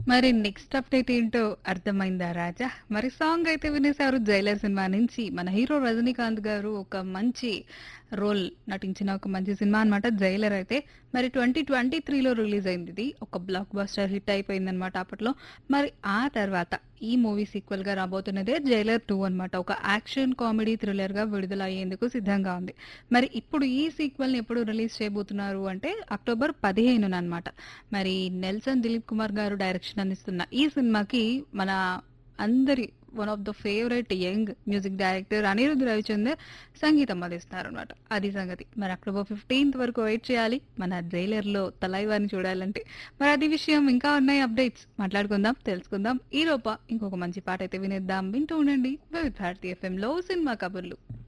మరి next update ఏంటో అర్థమైందా రాజా మరి సాంగ్ అయితే వినేశారు జైలర్ సినిమా నుంచి మన హీరో రజనీకాంత్ గారు ఒక మంచి రోల్ నటించిన ఒక మంచి సినిమా అన్నమాట జైలర్ అయితే మరి ట్వంటీ ట్వంటీ త్రీలో రిలీజ్ అయింది ఇది ఒక బ్లాక్ బస్టర్ హిట్ అయిపోయింది అనమాట అప్పట్లో మరి ఆ తర్వాత ఈ మూవీ సీక్వెల్ గా రాబోతున్నదే జైలర్ టూ అన్నమాట ఒక యాక్షన్ కామెడీ థ్రిల్లర్ గా విడుదల అయ్యేందుకు సిద్ధంగా ఉంది మరి ఇప్పుడు ఈ సీక్వెల్ ని ఎప్పుడు రిలీజ్ చేయబోతున్నారు అంటే అక్టోబర్ పదిహేనున అన్నమాట మరి నెల్సన్ దిలీప్ కుమార్ గారు డైరెక్షన్ అందిస్తున్న ఈ సినిమాకి మన అందరి one of the favourite young music director Anirudh Ravichander సంగీతం అందిస్తున్నారు అనమాట అది సంగతి మరి అక్టోబర్ ఫిఫ్టీన్త్ వరకు వెయిట్ చేయాలి మన జైలర్ లో తలైవారిని చూడాలంటే మరి అది విషయం ఇంకా ఉన్నాయి అప్డేట్స్ మాట్లాడుకుందాం తెలుసుకుందాం ఈ లోప ఇంకొక మంచి పాట అయితే వినేద్దాం వింటూ ఉండండి వివిధ భారతీ ఎఫ్ఎం లో సినిమా కబుర్లు